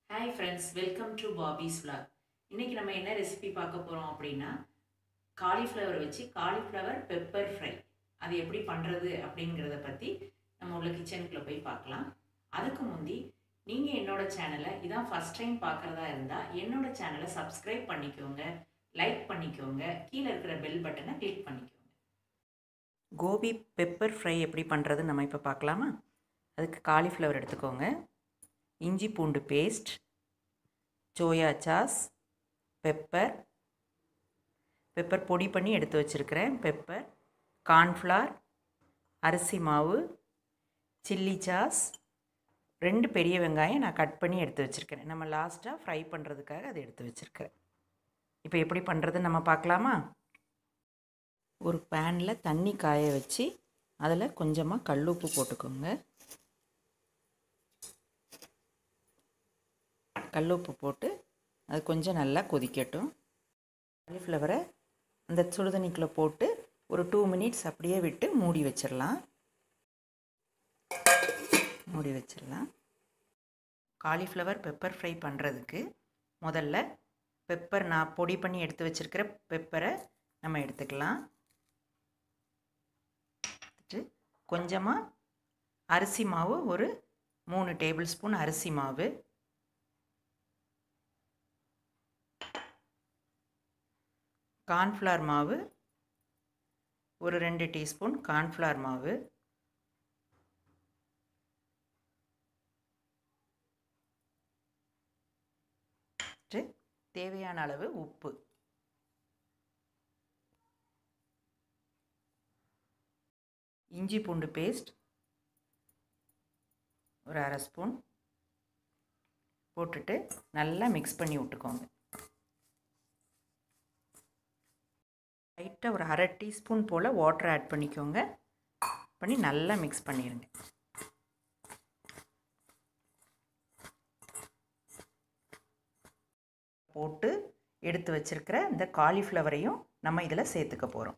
hi friends welcome to பாபிஸ் vlog இன்றைக்கி நம்ம என்ன ரெசிபி பார்க்க போகிறோம் அப்படின்னா காலிஃப்ளவர் வச்சு காலிஃப்ளவர் பெப்பர் ஃப்ரை அது எப்படி பண்ணுறது அப்படிங்கிறத பற்றி நம்ம உள்ள கிச்சனுக்குள்ளே போய் பார்க்கலாம் அதுக்கு முந்தி நீங்கள் என்னோட சேனலை இதான் ஃபஸ்ட் டைம் பார்க்குறதா இருந்தால் என்னோட சேனலை சப்ஸ்கிரைப் பண்ணிக்கோங்க லைக் பண்ணிக்கோங்க கீழே இருக்கிற பெல் பட்டனை கிளிக் பண்ணிக்கோங்க கோபி பெப்பர் ஃப்ரை எப்படி பண்ணுறது நம்ம இப்போ பார்க்கலாமா அதுக்கு காலிஃப்ளவர் எடுத்துக்கோங்க இஞ்சி பூண்டு paste soya sauce pepper pepper பொடி பண்ணி எடுத்து வச்சுருக்கிறேன் பெப்பர் கார்ன்ஃப்ளார் அரிசி மாவு சில்லி சாஸ் ரெண்டு பெரிய வெங்காயம் நான் கட் பண்ணி எடுத்து வச்சுருக்கிறேன் நம்ம லாஸ்ட்டாக ஃப்ரை பண்ணுறதுக்காக அதை எடுத்து வச்சுருக்கிறேன் இப்போ எப்படி பண்ணுறதுன்னு நம்ம பார்க்கலாமா ஒரு பேனில் தண்ணி காய வச்சு அதில் கொஞ்சமாக கல்லுப்பு போட்டுக்கோங்க கல்லுப்பு போட்டு அது கொஞ்சம் நல்லா கொதிக்கட்டும் காலிஃப்ளவரை அந்த சுடுதண்ணிக்குள்ளே போட்டு ஒரு டூ மினிட்ஸ் அப்படியே விட்டு மூடி வச்சிடலாம் மூடி வச்சிடலாம் காலிஃப்ளவர் பெப்பர் ஃப்ரை பண்ணுறதுக்கு முதல்ல பெப்பர் நான் பொடி பண்ணி எடுத்து வச்சுருக்கிற பெப்பரை நம்ம எடுத்துக்கலாம் கொஞ்சமாக அரிசி மாவு ஒரு மூணு டேபிள் ஸ்பூன் அரிசி மாவு கார்ன்ஃப்ளவர் மாவு ஒரு ரெண்டு டீஸ்பூன் கார்ன்ஃப்ளவர் மாவு தேவையான அளவு உப்பு இஞ்சி பூண்டு பேஸ்ட் ஒரு அரை ஸ்பூன் போட்டுட்டு நல்லா மிக்ஸ் பண்ணி விட்டுக்கோங்க லைட்டாக ஒரு அரை டீஸ்பூன் போல் வாட்டர் ஆட் பண்ணிக்கோங்க பண்ணி நல்லா மிக்ஸ் பண்ணிடுங்க போட்டு எடுத்து வச்சுருக்கிற இந்த காலிஃப்ளவரையும் நம்ம இதில் சேர்த்துக்க போகிறோம்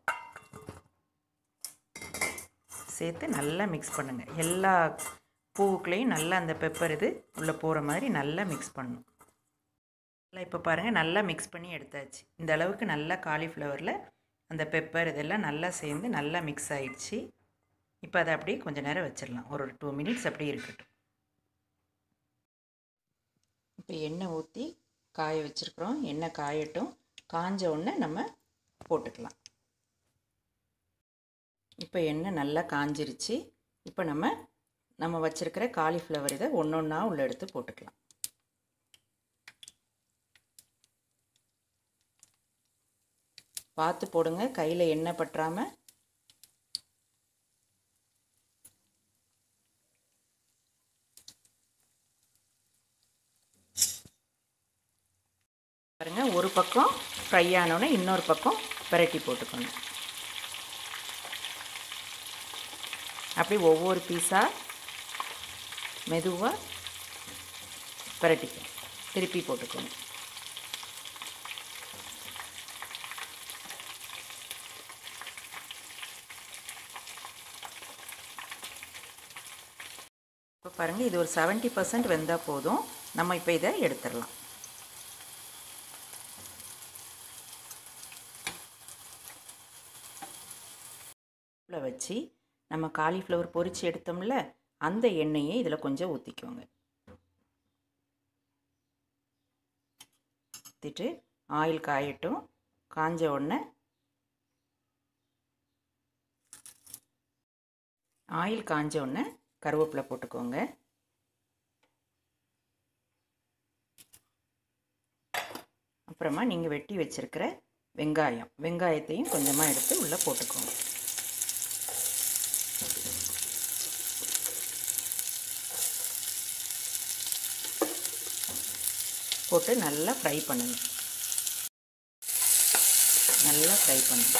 சேர்த்து நல்லா மிக்ஸ் பண்ணுங்கள் எல்லா பூவுக்குள்ளேயும் நல்லா அந்த பெப்பர் இது உள்ளே போகிற மாதிரி நல்லா மிக்ஸ் பண்ணணும் நல்லா இப்போ பாருங்கள் நல்லா மிக்ஸ் பண்ணி எடுத்தாச்சு இந்த அளவுக்கு நல்லா காலிஃப்ளவரில் அந்த பெப்பர் இதெல்லாம் நல்லா சேர்ந்து நல்லா மிக்ஸ் ஆகிடுச்சு இப்போ அதை அப்படியே கொஞ்சம் நேரம் வச்சிடலாம் ஒரு டூ மினிட்ஸ் அப்படியே இருக்கட்டும் இப்போ எண்ணெய் ஊற்றி காய வச்சுருக்குறோம் எண்ணெய் காயட்டும் காஞ்ச உடனே நம்ம போட்டுக்கலாம் இப்போ எண்ணெய் நல்லா காஞ்சிருச்சு இப்போ நம்ம நம்ம வச்சுருக்கிற காலிஃப்ளவர் இதை ஒன்று ஒன்றா உள்ள எடுத்து போட்டுக்கலாம் பார்த்து போடுங்க கையில் எண்ணெய் பற்றாமல் பாருங்கள் ஒரு பக்கம் ஃப்ரை ஆனோடனே இன்னொரு பக்கம் பிரட்டி போட்டுக்கணும் அப்படி ஒவ்வொரு பீஸாக மெதுவாக பிரட்டிக்கணும் திருப்பி போட்டுக்கணும் இப்போ பாருங்கள் இது ஒரு செவன்ட்டி பர்சன்ட் வெந்தால் போதும் நம்ம இப்போ இதை எடுத்துடலாம் வச்சு நம்ம காலிஃப்ளவர் பொரித்து எடுத்தோம்ல அந்த எண்ணெயை இதில் கொஞ்சம் ஊற்றிக்கோங்க ஊற்றிட்டு ஆயில் காயட்டும் காஞ்ச உடனே ஆயில் காஞ்ச உடனே கருவேப்பிலை போட்டுக்கோங்க அப்புறமா நீங்கள் வெட்டி வச்சுருக்கிற வெங்காயம் வெங்காயத்தையும் கொஞ்சமாக எடுத்து உள்ளே போட்டுக்கோங்க போட்டு நல்லா ஃப்ரை பண்ணுங்க நல்லா ஃப்ரை பண்ணுங்க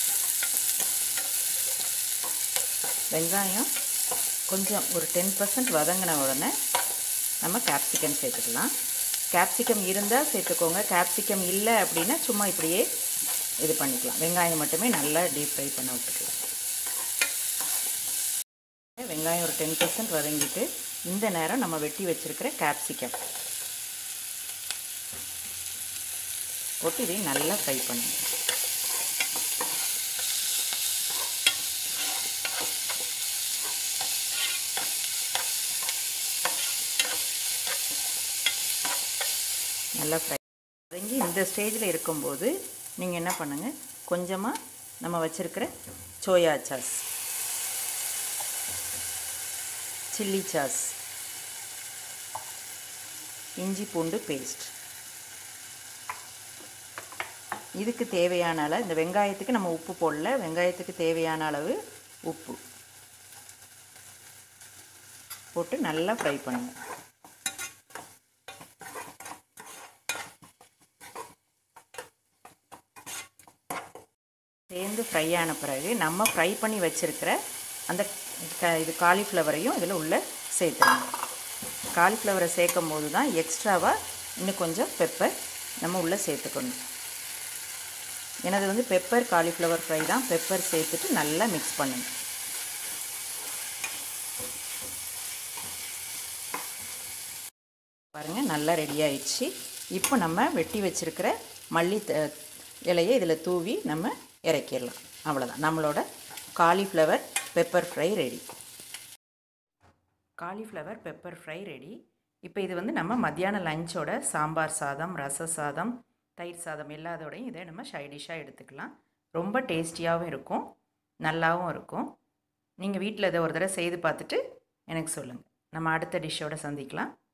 வெங்காயம் கொஞ்சம் ஒரு டென் பர்சன்ட் வதங்கின உடனே நம்ம கேப்சிகம் சேர்த்துக்கலாம் கேப்சிகம் இருந்தால் சேர்த்துக்கோங்க கேப்சிகம் இல்லை அப்படின்னா சும்மா இப்படியே இது பண்ணிக்கலாம் வெங்காயம் மட்டுமே நல்லா டீப் ஃப்ரை பண்ண விட்டுக்கலாம் வெங்காயம் ஒரு டென் பர்சன்ட் வதங்கிட்டு இந்த நேரம் நம்ம வெட்டி வச்சுருக்கிற கேப்சிகம் போட்டு இதையும் நல்லா ஃப்ரை பண்ணுங்க நல்லா ஃப்ரை வதங்கி இந்த ஸ்டேஜில் இருக்கும்போது நீங்கள் என்ன பண்ணுங்கள் கொஞ்சமாக நம்ம வச்சுருக்கிற சோயா சாஸ் சில்லி சாஸ் இஞ்சி பூண்டு பேஸ்ட் இதுக்கு தேவையான அளவு இந்த வெங்காயத்துக்கு நம்ம உப்பு போடல வெங்காயத்துக்கு தேவையான அளவு உப்பு போட்டு நல்லா ஃப்ரை பண்ணுங்க சேர்ந்து ஃப்ரை ஆன பிறகு நம்ம ஃப்ரை பண்ணி வச்சுருக்கிற அந்த க இது காலிஃப்ளவரையும் இதில் உள்ளே சேர்த்துருங்க காலிஃப்ளவரை சேர்க்கும் போது தான் எக்ஸ்ட்ராவாக இன்னும் கொஞ்சம் பெப்பர் நம்ம உள்ளே சேர்த்துக்கணும் எனது வந்து பெப்பர் காலிஃப்ளவர் ஃப்ரை தான் பெப்பர் சேர்த்துட்டு நல்லா மிக்ஸ் பண்ணுங்க பாருங்கள் நல்லா ரெடி ஆயிடுச்சு இப்போ நம்ம வெட்டி வச்சுருக்கிற மல்லி த- இலையை இதில் தூவி நம்ம இறக்கிடலாம் அவ்வளோதான் நம்மளோட cauliflower pepper fry ready cauliflower pepper fry ready இப்போ இது வந்து நம்ம மத்தியான லஞ்சோட சாம்பார் சாதம் ரச சாதம் தயிர் சாதம் எல்லாத்தோடையும் இதை நம்ம சைடிஷாக எடுத்துக்கலாம் ரொம்ப டேஸ்டியாகவும் இருக்கும் நல்லாவும் இருக்கும் நீங்கள் வீட்டில் இதை ஒரு தடவை செய்து பார்த்துட்டு எனக்கு சொல்லுங்கள் நம்ம அடுத்த டிஷ்ஷோட சந்திக்கலாம்